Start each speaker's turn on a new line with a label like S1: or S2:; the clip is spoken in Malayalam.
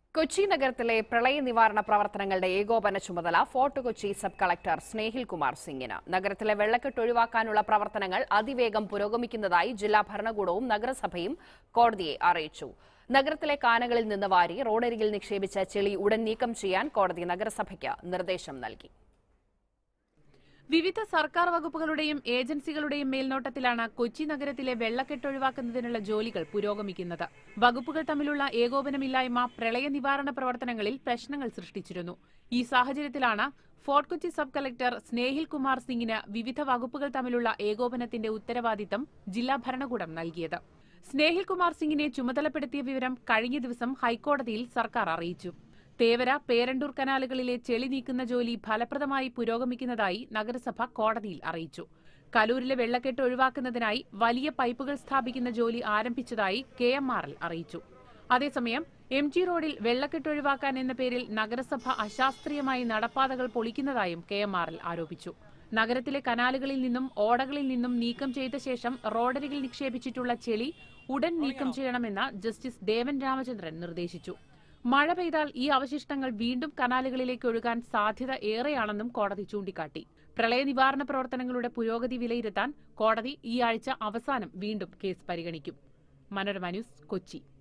S1: കൊച്ചി നഗരത്തിലെ പ്രളയ നിവാരണ പ്രവർത്തനങ്ങളുടെ ഏകോപന ചുമതല ഫോർട്ട് കൊച്ചി സബ് കളക്ടർ സ്നേഹിൽ കുമാർ സിംഗിന് നഗരത്തിലെ വെള്ളക്കെട്ട് ഒഴിവാക്കാനുള്ള പ്രവർത്തനങ്ങൾ അതിവേഗം പുരോഗമിക്കുന്നതായി ജില്ലാ ഭരണകൂടവും നഗരസഭയും കോടതിയെ അറിയിച്ചു നഗരത്തിലെ കാനകളിൽ നിന്ന് വാരി റോഡരികിൽ നിക്ഷേപിച്ച ചെളി ഉടൻ നീക്കം ചെയ്യാൻ കോടതി നഗരസഭയ്ക്ക് നിർദ്ദേശം നൽകി
S2: വിവിധ സർക്കാർ വകുപ്പുകളുടെയും ഏജൻസികളുടെയും മേൽനോട്ടത്തിലാണ് കൊച്ചി നഗരത്തിലെ വെള്ളക്കെട്ട് ഒഴിവാക്കുന്നതിനുള്ള ജോലികൾ പുരോഗമിക്കുന്നത് വകുപ്പുകൾ തമ്മിലുള്ള ഏകോപനമില്ലായ്മ പ്രളയ നിവാരണ പ്രവർത്തനങ്ങളിൽ പ്രശ്നങ്ങൾ സൃഷ്ടിച്ചിരുന്നു ഈ സാഹചര്യത്തിലാണ് Fort Kochi sub collector Snehil Kumar സിംഗിന് വിവിധ വകുപ്പുകൾ തമ്മിലുള്ള ഏകോപനത്തിന്റെ ഉത്തരവാദിത്തം ജില്ലാ ഭരണകൂടം നൽകിയത് സ്നേഹിൽ കുമാർ സിംഗിനെ ചുമതലപ്പെടുത്തിയ വിവരം കഴിഞ്ഞ ദിവസം ഹൈക്കോടതിയിൽ സർക്കാർ അറിയിച്ചു തേവര പേരണ്ടൂർ കനാലുകളിലെ ചെളി നീക്കുന്ന ജോലി ഫലപ്രദമായി പുരോഗമിക്കുന്നതായി നഗരസഭ കോടതിയിൽ അറിയിച്ചു കലൂരിലെ വെള്ളക്കെട്ട് ഒഴിവാക്കുന്നതിനായി വലിയ പൈപ്പുകൾ സ്ഥാപിക്കുന്ന ജോലി ആരംഭിച്ചതായി കെ എം ആർ എൽ അറിയിച്ചു അതേസമയം എം ജി റോഡിൽ വെള്ളക്കെട്ട് ഒഴിവാക്കാൻ എന്ന പേരിൽ നഗരസഭ അശാസ്ത്രീയമായി നടപ്പാതകൾ പൊളിക്കുന്നതായും കെ എം ആർ എൽ ആരോപിച്ചു നഗരത്തിലെ കനാലുകളിൽ നിന്നും ഓടകളിൽ നിന്നും നീക്കം ചെയ്ത ശേഷം റോഡരികിൽ നിക്ഷേപിച്ചിട്ടുള്ള ചെളി ഉടൻ നീക്കം ചെയ്യണമെന്ന് ജസ്റ്റിസ് ദേവൻ രാമചന്ദ്രൻ നിർദ്ദേശിച്ചു മഴ പെയ്താൽ ഈ അവശിഷ്ടങ്ങൾ വീണ്ടും കനാലുകളിലേക്ക് ഒഴുകാൻ സാധ്യത ഏറെയാണെന്നും കോടതി ചൂണ്ടിക്കാട്ടി പ്രളയ നിവാരണ പ്രവർത്തനങ്ങളുടെ പുരോഗതി വിലയിരുത്താൻ കോടതി ഈ ആഴ്ച അവസാനം വീണ്ടും കേസ് പരിഗണിക്കും മനോരമ ന്യൂസ് കൊച്ചി